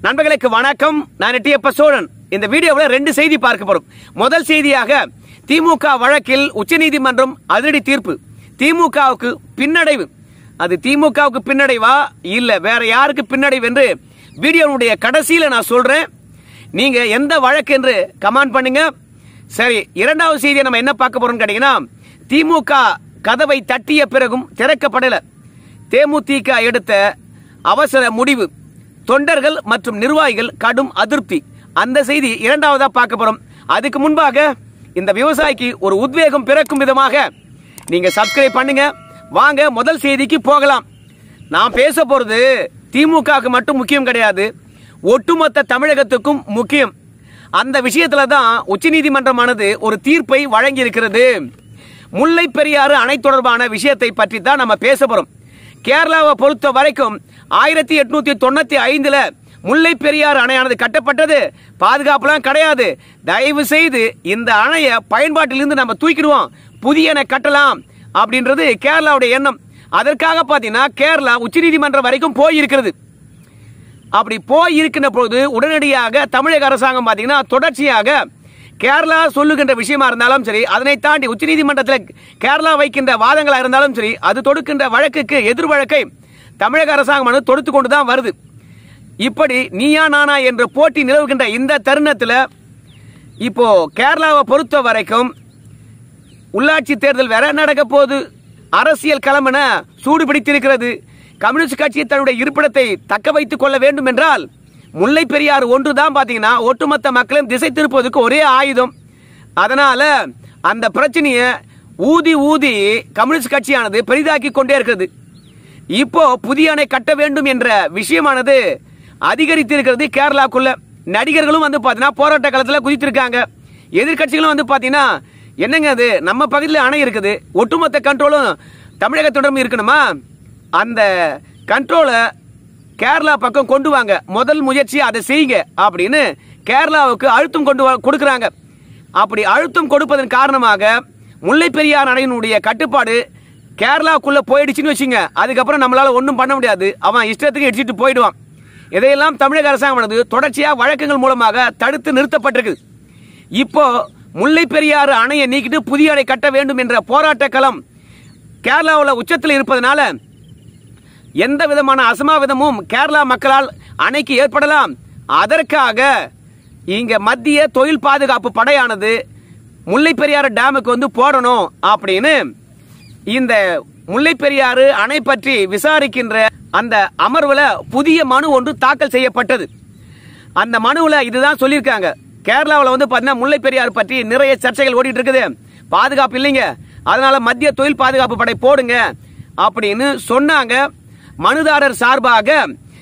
நண்பர்களுக்கு வணக்கம் நான் எட்டியப்ப சோழன் இந்த வீடியோவில் ரெண்டு செய்தி பார்க்க போறோம் முதல் செய்தியாக திமுக வழக்கில் உச்சநீதிமன்றம் அதிரடி தீர்ப்பு திமுகவுக்கு பின்னடைவு அது திமுகவுக்கு பின்னடைவா இல்ல வேற யாருக்கு பின்னடைவு என்று வீடியோனுடைய கடைசியில நான் சொல்றேன் நீங்க எந்த வழக்கு என்று கமெண்ட் பண்ணுங்க சரி இரண்டாவது செய்தியை நம்ம என்ன பார்க்க போறோம்னு கேட்டீங்கன்னா திமுக கதவை தட்டிய பிறகும் திறக்கப்படல தேமுதிக எடுத்த அவசர முடிவு தொண்டர்கள் மற்றும் நிர்வாகிகள் கடும் அதிருப்தி அந்த செய்தி இரண்டாவதா பார்க்க போறோம் அதுக்கு முன்பாக இந்த விவசாயிக்கு ஒரு உத்வேகம் பிறக்கும் விதமாக நீங்க சப்ஸ்கிரைப் பண்ணுங்க வாங்க முதல் செய்திக்கு போகலாம் நான் பேச போறது திமுகவுக்கு மட்டும் முக்கியம் கிடையாது ஒட்டுமொத்த தமிழகத்துக்கும் முக்கியம் அந்த விஷயத்துல தான் உச்சநீதிமன்றமானது ஒரு தீர்ப்பை வழங்கி இருக்கிறது முல்லை பெரியாறு அணை தொடர்பான விஷயத்தை பற்றி தான் நம்ம பேச போறோம் கேரளாவை பொறுத்த வரைக்கும் ஆயிரத்தி எட்நூத்தி தொண்ணூத்தி ஐந்துல முல்லை பெரியாறு அணையானது கட்டப்பட்டது பாதுகாப்புலாம் கிடையாது தயவு செய்து இந்த அணையை பயன்பாட்டிலிருந்து நம்ம தூக்கிடுவோம் புதிய அணை கட்டலாம் அப்படின்றது கேரளாவுடைய எண்ணம் அதற்காக பாத்தீங்கன்னா கேரளா உச்சநீதிமன்றம் வரைக்கும் போயிருக்கிறது அப்படி போய் இருக்கின்ற பொழுது உடனடியாக தமிழக அரசாங்கம் பாத்தீங்கன்னா தொடர்ச்சியாக கேரளா சொல்லுகின்ற விஷயமா இருந்தாலும் சரி அதனை தாண்டி உச்சநீதிமன்றத்தில் கேரளா வைக்கின்ற வாதங்களா இருந்தாலும் சரி அது தொடுக்கின்ற வழக்குக்கு எதிர் வழக்கை தமிழக அரசாங்கம் தொடுத்து கொண்டு தான் வருது இப்படி நீயா நானா என்ற போட்டி நிலவுகின்ற இந்த தருணத்தில் இப்போ கேரளாவை பொறுத்த வரைக்கும் உள்ளாட்சி தேர்தல் வேற நடக்க போகுது அரசியல் களமென சூடு பிடித்திருக்கிறது கம்யூனிஸ்ட் கட்சி தன்னுடைய இருப்பிடத்தை தக்க வைத்துக் கொள்ள வேண்டும் என்றால் முல்லை பெரியாறு ஒன்று தான் பாத்தீங்கன்னா ஒட்டுமொத்த மக்களையும் திசை திருப்பதற்கு ஒரே ஆயுதம் அதனால அந்த பிரச்சனையை ஊதி ஊதி கம்யூனிஸ்ட் கட்சியானது பெரிதாக்கி கொண்டே இருக்கிறது இப்போ புதிய அணை கட்ட வேண்டும் என்ற விஷயமானது அதிகரித்திருக்கிறது கேரளாக்குள்ள நடிகர்களும் வந்து பாத்தீங்கன்னா போராட்ட காலத்துல குதித்திருக்காங்க எதிர்க்கட்சிகளும் வந்து பாத்தீங்கன்னா என்னங்க அது நம்ம பகுதியில் அணை இருக்குது ஒட்டுமொத்த கண்ட்ரோலும் தமிழகத்திடம் இருக்கணுமா அந்த கண்ட்ரோலை கேரளா பக்கம் கொண்டு வாங்க முதல் முயற்சி அதை செய்யுங்க அப்படின்னு கேரளாவுக்கு அழுத்தம் கொண்டு வா- கொடுக்கறாங்க அப்படி அழுத்தம் கொடுப்பதன் காரணமாக முல்லை பெரியார் அணையினுடைய கட்டுப்பாடு கேரளாக்குள்ள போயிடுச்சுன்னு வச்சுங்க அதுக்கப்புறம் நம்மளால ஒன்றும் பண்ண முடியாது அவன் இஷ்டத்துக்கு இடிச்சிட்டு போயிடுவான் இதையெல்லாம் தமிழக அரசாங்கமானது தொடர்ச்சியா வழக்குகள் மூலமாக தடுத்து நிறுத்தப்பட்டிருக்கு இப்போ முல்லை பெரியாறு அணையை நீக்கிட்டு புதிய அணை கட்ட வேண்டும் என்ற போராட்ட களம் கேரளாவில் உச்சத்தில் இருப்பதனால எந்த விதமான அசம்பாவிதமும் கேரளா மக்களால் அணைக்கு ஏற்படலாம் அதற்காக இங்க மத்திய தொழில் பாதுகாப்பு படையானது முல்லை பெரியாறு டேமுக்கு வந்து போடணும் அப்படின்னு இந்த முல்லை பெரியாறு அணை பற்றி விசாரிக்கின்ற அந்த அமர்வுல புதிய மனு ஒன்று தாக்கல் செய்யப்பட்டது அந்த மனுவுல இதுதான் சொல்லியிருக்காங்க கேரளாவில் வந்து பாத்தீங்கன்னா முல்லை பெரியாறு பற்றி நிறைய சர்ச்சைகள் ஓடிட்டு இருக்குது பாதுகாப்பு இல்லைங்க அதனால மத்திய தொழில் பாதுகாப்பு படை போடுங்க அப்படின்னு சொன்னாங்க மனுதாரர் சார்பாக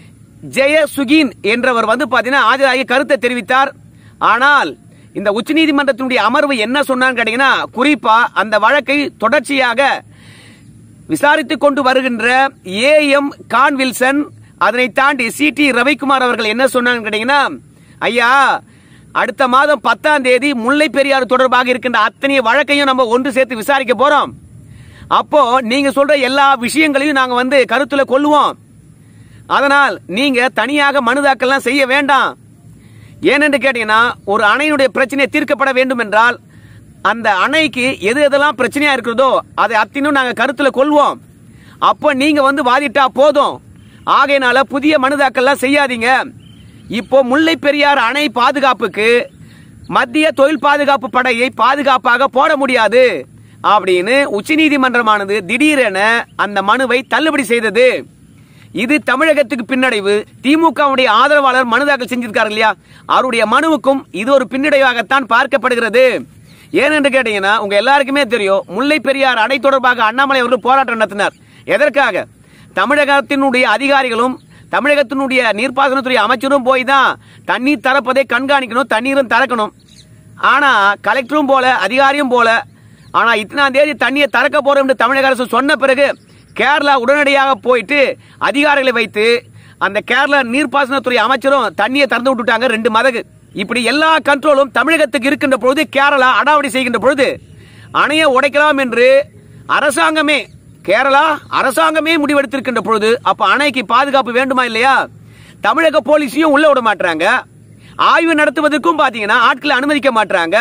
ஜெய சுகீன் என்றவர் வந்து பாத்தீங்கன்னா ஆஜராகி கருத்தை தெரிவித்தார் ஆனால் இந்த உச்சநீதிமன்றத்தினுடைய அமர்வு என்ன சொன்னான்னு கேட்டீங்கன்னா குறிப்பா அந்த வழக்கை தொடர்ச்சியாக விசாரித்துக் கொண்டு வருகின்ற ஏ எம் கான்வில்சன் அதனை தாண்டி சி டி ரவிக்குமார் அவர்கள் என்ன சொன்னாங்க கேட்டீங்கன்னா ஐயா அடுத்த மாதம் பத்தாம் தேதி முல்லை பெரியாறு தொடர்பாக இருக்கின்ற அத்தனை வழக்கையும் நம்ம ஒன்று சேர்த்து விசாரிக்க போறோம் அப்போ நீங்க சொல்ற எல்லா விஷயங்களையும் நாங்க வந்து கருத்துல கொள்ளுவோம் அதனால் நீங்க தனியாக மனு தாக்கல்லாம் செய்ய வேண்டாம் ஏனென்று கேட்டீங்கன்னா ஒரு அணையினுடைய பிரச்சனை தீர்க்கப்பட வேண்டும் என்றால் அந்த அணைக்கு எது எதெல்லாம் பிரச்சனையா இருக்கிறதோ அதை அத்தினும் நாங்க கருத்துல கொள்வோம் அப்போ நீங்க வந்து வாதிட்டா போதும் ஆகையினால புதிய மனு தாக்கல்லாம் செய்யாதீங்க இப்போ முல்லை பெரியார் அணை பாதுகாப்புக்கு மத்திய தொழில் பாதுகாப்பு படையை பாதுகாப்பாக போட முடியாது அப்படின்னு உச்சநீதிமன்றமானது திடீரென அந்த மனுவை தள்ளுபடி செய்தது இது தமிழகத்துக்கு பின்னடைவு திமுகவுடைய ஆதரவாளர் மனு தாக்கல் செஞ்சிருக்காரு இல்லையா அவருடைய மனுவுக்கும் இது ஒரு பின்னடைவாகத்தான் பார்க்கப்படுகிறது ஏனென்று கேட்டீங்கன்னா உங்க எல்லாருக்குமே தெரியும் முல்லை பெரியார் அணை தொடர்பாக அண்ணாமலை அவர்கள் போராட்டம் நடத்தினார் எதற்காக தமிழகத்தினுடைய அதிகாரிகளும் தமிழகத்தினுடைய நீர்ப்பாசனத்துறை அமைச்சரும் போய் தான் தண்ணீர் தரப்பதை கண்காணிக்கணும் தண்ணீரும் திறக்கணும் ஆனா கலெக்டரும் போல அதிகாரியும் போல ஆனா இத்தனாம் தேதி தண்ணியை திறக்க போறோம் என்று தமிழக அரசு சொன்ன பிறகு கேரளா உடனடியாக போயிட்டு அதிகாரிகளை வைத்து அந்த கேரளா நீர்ப்பாசனத்துறை அமைச்சரும் தண்ணியை திறந்து விட்டுட்டாங்க ரெண்டு மதகு இப்படி எல்லா கண்ட்ரோலும் தமிழகத்துக்கு இருக்கின்ற பொழுது கேரளா அடாவடி செய்கின்ற பொழுது அணையை உடைக்கலாம் என்று அரசாங்கமே கேரளா அரசாங்கமே முடிவெடுத்திருக்கின்ற பொழுது அப்ப அணைக்கு பாதுகாப்பு வேண்டுமா இல்லையா தமிழக போலீஸையும் உள்ள விட மாட்டாங்க ஆய்வு நடத்துவதற்கும் பாத்தீங்கன்னா ஆட்களை அனுமதிக்க மாட்டாங்க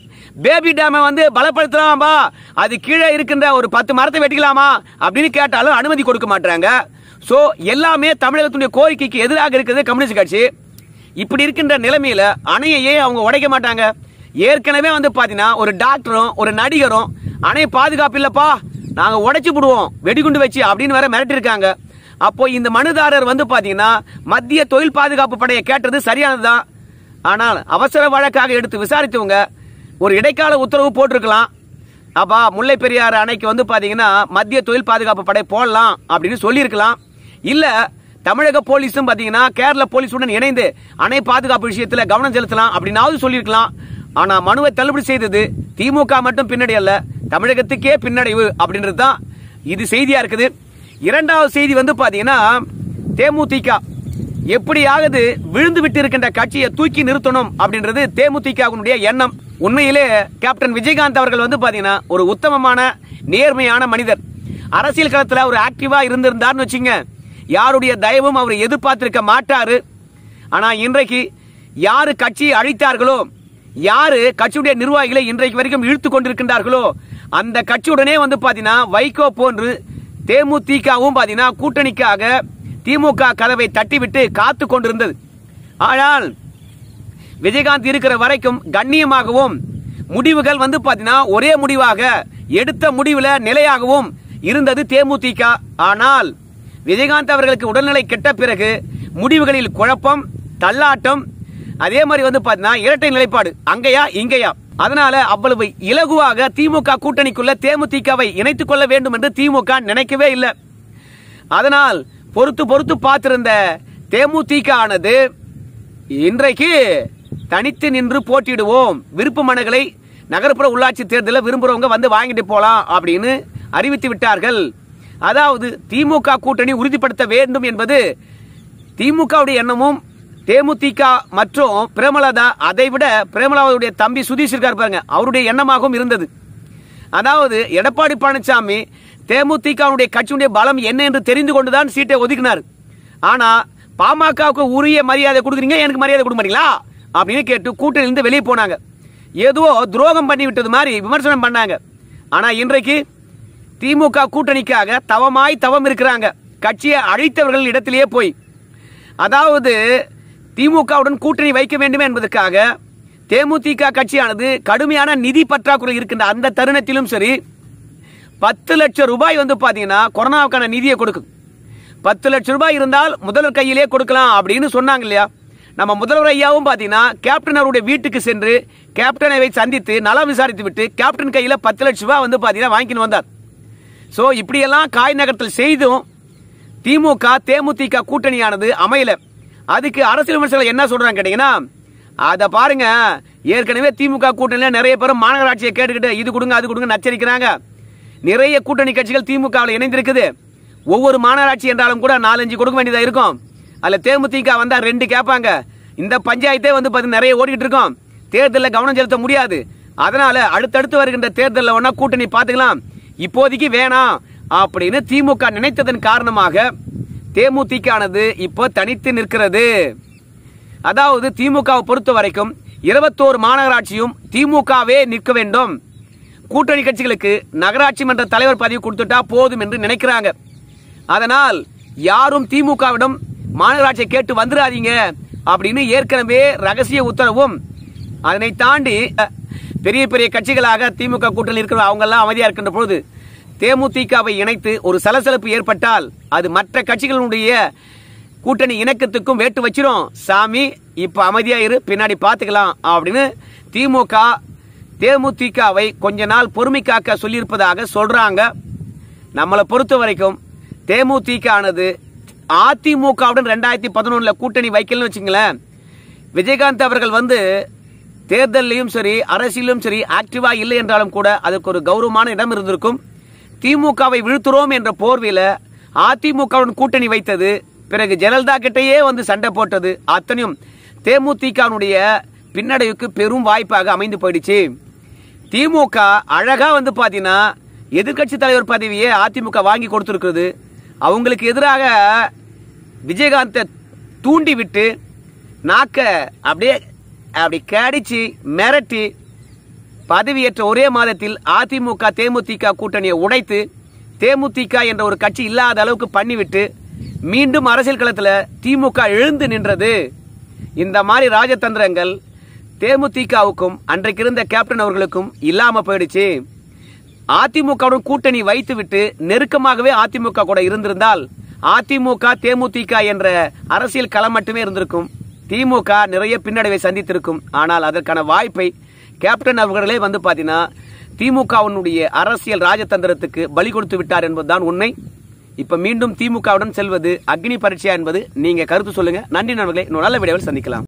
பேபி டேமை வந்து பலப்படுத்தலாமா அது கீழே இருக்கின்ற ஒரு பத்து மரத்தை வெட்டிக்கலாமா அப்படின்னு கேட்டாலும் அனுமதி கொடுக்க மாட்டாங்க சோ எல்லாமே தமிழகத்துடைய கோரிக்கைக்கு எதிராக இருக்கிறது கம்யூனிஸ்ட் கட்சி இப்படி இருக்கின்ற நிலைமையில அணையையே அவங்க உடைக்க மாட்டாங்க ஏற்கனவே வந்து பாத்தீங்கன்னா ஒரு டாக்டரும் ஒரு நடிகரும் அணை பாதுகாப்பு இல்லப்பா நாங்க உடைச்சு விடுவோம் வெடிகுண்டு வச்சு அப்படின்னு வேற மிரட்டி இருக்காங்க அப்போ இந்த மனுதாரர் வந்து பாத்தீங்கன்னா மத்திய தொழில் பாதுகாப்பு படையை கேட்டது சரியானதுதான் ஆனால் அவசர வழக்காக எடுத்து விசாரித்தவங்க ஒரு இடைக்கால உத்தரவு போட்டிருக்கலாம் அப்பா முல்லை பெரியாறு அணைக்கு வந்து பாத்தீங்கன்னா மத்திய தொழில் பாதுகாப்பு படை போடலாம் அப்படின்னு சொல்லியிருக்கலாம் இல்ல தமிழக போலீஸும் பாத்தீங்கன்னா கேரள போலீஸுடன் இணைந்து அணை பாதுகாப்பு விஷயத்துல கவனம் செலுத்தலாம் அப்படின்னாவது சொல்லியிருக்கலாம் ஆனா மனுவை தள்ளுபடி செய்தது திமுக மட்டும் பின்னடை அல்ல தமிழகத்துக்கே பின்னடைவு அப்படின்றது தான் இது செய்தியா இருக்குது இரண்டாவது செய்தி வந்து பாத்தீங்கன்னா தேமுதிக எப்படியாவது விழுந்து விட்டு இருக்கின்ற கட்சியை தூக்கி நிறுத்தணும் அப்படின்றது தேமுதிகவினுடைய எண்ணம் உண்மையிலே கேப்டன் விஜயகாந்த் அவர்கள் வந்து பாத்தீங்கன்னா ஒரு உத்தமமான நேர்மையான மனிதர் அரசியல் களத்துல அவர் ஆக்டிவா இருந்திருந்தார்னு வச்சுங்க யாருடைய தயவும் அவர் எதிர்பார்த்திருக்க மாட்டாரு ஆனா இன்றைக்கு யாரு கட்சியை அழித்தார்களோ யாரு கட்சியுடைய நிர்வாகிகளை இன்றைக்கு வரைக்கும் இழுத்து கொண்டிருக்கின்றார்களோ அந்த கட்சியுடனே வந்து பாத்தீங்கன்னா வைகோ போன்று தேமுதிகவும் பாத்தீங்கன்னா கூட்டணிக்காக திமுக கதவை தட்டிவிட்டு காத்து கொண்டிருந்தது ஆனால் விஜயகாந்த் இருக்கிற வரைக்கும் கண்ணியமாகவும் முடிவுகள் வந்து பாத்தீங்கன்னா ஒரே முடிவாக எடுத்த முடிவுல நிலையாகவும் இருந்தது தேமுதிக ஆனால் விஜயகாந்த் அவர்களுக்கு உடல்நிலை கெட்ட பிறகு முடிவுகளில் குழப்பம் தள்ளாட்டம் அதே மாதிரி வந்து பாத்தீங்கன்னா இரட்டை நிலைப்பாடு அங்கேயா இங்கேயா அதனால அவ்வளவு இலகுவாக திமுக கூட்டணிக்குள்ள தேமுதிகவை இணைத்துக் கொள்ள வேண்டும் என்று திமுக நினைக்கவே இல்லை அதனால் பொறுத்து பொறுத்து பார்த்திருந்த தேமுதிக ஆனது இன்றைக்கு தனித்து நின்று போட்டியிடுவோம் விருப்ப மனுகளை நகர்ப்புற உள்ளாட்சி தேர்தலில் விரும்புறவங்க வந்து வாங்கிட்டு போலாம் அப்படின்னு அறிவித்து விட்டார்கள் அதாவது திமுக கூட்டணி உறுதிப்படுத்த வேண்டும் என்பது திமுகவுடைய எண்ணமும் தேமுதிக மற்றும் பிரேமலதா அதை விட பிரேமலாவுடைய தம்பி சுதீஷ் இருக்கார் பாருங்க அவருடைய எண்ணமாகவும் இருந்தது அதாவது எடப்பாடி பழனிசாமி தேமுதிகவுடைய கட்சியுடைய பலம் என்ன என்று தெரிந்து கொண்டுதான் சீட்டை ஒதுக்கினார் ஆனா பாமகவுக்கு உரிய மரியாதை கொடுக்குறீங்க எனக்கு மரியாதை கொடுக்க மாட்டீங்களா அப்படின்னு கேட்டு கூட்டணியிலிருந்து வெளியே போனாங்க ஏதோ துரோகம் பண்ணி விட்டது மாதிரி விமர்சனம் பண்ணாங்க ஆனா இன்றைக்கு திமுக கூட்டணிக்காக தவமாய் தவம் இருக்கிறாங்க கட்சியை அழித்தவர்கள் இடத்திலேயே போய் அதாவது திமுகவுடன் கூட்டணி வைக்க வேண்டும் என்பதற்காக தேமுதிக கட்சியானது கடுமையான நிதி பற்றாக்குறை இருக்கின்ற அந்த தருணத்திலும் சரி பத்து லட்சம் ரூபாய் வந்து பாத்தீங்கன்னா கொரோனாவுக்கான நிதியை கொடுக்கும் பத்து லட்சம் ரூபாய் இருந்தால் முதல்வர் கையிலே கொடுக்கலாம் அப்படின்னு சொன்னாங்க இல்லையா நம்ம முதல்வர் ஐயாவும் பாத்தீங்கன்னா கேப்டன் அவருடைய வீட்டுக்கு சென்று கேப்டனை சந்தித்து நலம் விசாரித்து விட்டு கேப்டன் கையில பத்து லட்சம் ரூபாய் வந்து பாத்தீங்கன்னா வாங்கின்னு வந்தார் சோ இப்படியெல்லாம் காய் நகரத்தில் செய்தும் திமுக தேமுதிக கூட்டணியானது அமையல அதுக்கு அரசியல் விமர்சகர்கள் என்ன சொல்றாங்க கேட்டீங்கன்னா அத பாருங்க ஏற்கனவே திமுக கூட்டணியில நிறைய பேர் மாநகராட்சியை கேட்டுக்கிட்டு இது கொடுங்க அது கொடுங்க நச்சரிக்கிறாங்க நிறைய கூட்டணி கட்சிகள் திமுகவில் இணைந்திருக்குது ஒவ்வொரு மாநகராட்சி என்றாலும் கூட நாலஞ்சு கொடுக்க வேண்டியதா இருக்கும் அதுல தேமுதிக வந்தா ரெண்டு கேட்பாங்க இந்த பஞ்சாயத்தே வந்து பாத்தீங்கன்னா நிறைய ஓடிட்டு இருக்கோம் தேர்தலில் கவனம் செலுத்த முடியாது அதனால அடுத்தடுத்து வருகின்ற தேர்தலில் ஒன்னா கூட்டணி பார்த்துக்கலாம் இப்போதைக்கு வேணாம் அப்படின்னு திமுக நினைத்ததன் காரணமாக தேமுதிக ஆனது இப்போ தனித்து நிற்கிறது அதாவது திமுகவை பொறுத்த வரைக்கும் இருபத்தோரு மாநகராட்சியும் திமுகவே நிற்க வேண்டும் கூட்டணி கட்சிகளுக்கு நகராட்சி மன்ற தலைவர் பதவி கொடுத்துட்டா போதும் என்று நினைக்கிறாங்க அதனால் யாரும் திமுகவிடம் மாநகராட்சியை கேட்டு வந்துடாதீங்க அப்படின்னு ஏற்கனவே ரகசிய உத்தரவும் அதனை தாண்டி அஹ், பெரிய பெரிய கட்சிகளாக திமுக கூட்டணி இருக்கிற அவங்க எல்லாம் அமைதியா இருக்கின்ற பொழுது தேமுதிகவை இணைத்து ஒரு சலசலப்பு ஏற்பட்டால் அது மற்ற கட்சிகளுடைய கூட்டணி இணக்கத்துக்கும் வேட்டு வச்சிரும் சாமி இப்ப அமைதியா இரு பின்னாடி பாத்துக்கலாம் அப்படின்னு திமுக தேமுதிகவை கொஞ்ச நாள் பொறுமை காக்க சொல்லியிருப்பதாக சொல்றாங்க நம்மளை பொறுத்த வரைக்கும் தேமுதிக ஆனது அதிமுகவுடன் ரெண்டாயிரத்தி பதினொன்னுல கூட்டணி வைக்கலன்னு வச்சுங்களேன் விஜயகாந்த் அவர்கள் வந்து தேர்தலையும் சரி அரசியலும் சரி ஆக்டிவா இல்லை என்றாலும் கூட அதுக்கு ஒரு கௌரவமான இடம் இருந்திருக்கும் திமுகவை வீழ்த்துறோம் என்ற போர்வையில அதிமுகவுடன் கூட்டணி வைத்தது பிறகு ஜெயலலிதா கிட்டேயே வந்து சண்டை போட்டது அத்தனையும் தேமுதிகனுடைய பின்னடைவுக்கு பெரும் வாய்ப்பாக அமைந்து போயிடுச்சு திமுக அழகா வந்து பாத்தீங்கன்னா எதிர்க்கட்சி தலைவர் பதவியை அதிமுக வாங்கி கொடுத்திருக்கிறது அவங்களுக்கு எதிராக விஜயகாந்தை தூண்டி விட்டு நாக்க அப்படியே அப்படி கடிச்சு மிரட்டி பதவியேற்ற ஒரே மாதத்தில் அதிமுக தேமுதிக கூட்டணியை உடைத்து தேமுதிக என்ற ஒரு கட்சி இல்லாத அளவுக்கு பண்ணிவிட்டு மீண்டும் அரசியல் களத்தில் திமுக எழுந்து நின்றது இந்த மாதிரி ராஜதந்திரங்கள் தேமுதிகவுக்கும் அன்றைக்கு இருந்த கேப்டன் அவர்களுக்கும் இல்லாம போயிடுச்சு அதிமுகவுடன் கூட்டணி வைத்துவிட்டு நெருக்கமாகவே அதிமுக கூட இருந்திருந்தால் அதிமுக தேமுதிக என்ற அரசியல் களம் மட்டுமே இருந்திருக்கும் திமுக நிறைய பின்னடைவை சந்தித்திருக்கும் ஆனால் அதற்கான வாய்ப்பை கேப்டன் அவர்களே வந்து பாத்தீங்கன்னா திமுகவினுடைய அரசியல் ராஜதந்திரத்துக்கு பலி கொடுத்து விட்டார் என்பதுதான் உண்மை இப்ப மீண்டும் திமுகவுடன் செல்வது அக்னி பரீட்சையா என்பது நீங்க கருத்து சொல்லுங்க நன்றி நண்பர்களே இன்னொரு நல்ல வீடியோவில் சந்திக்கலாம்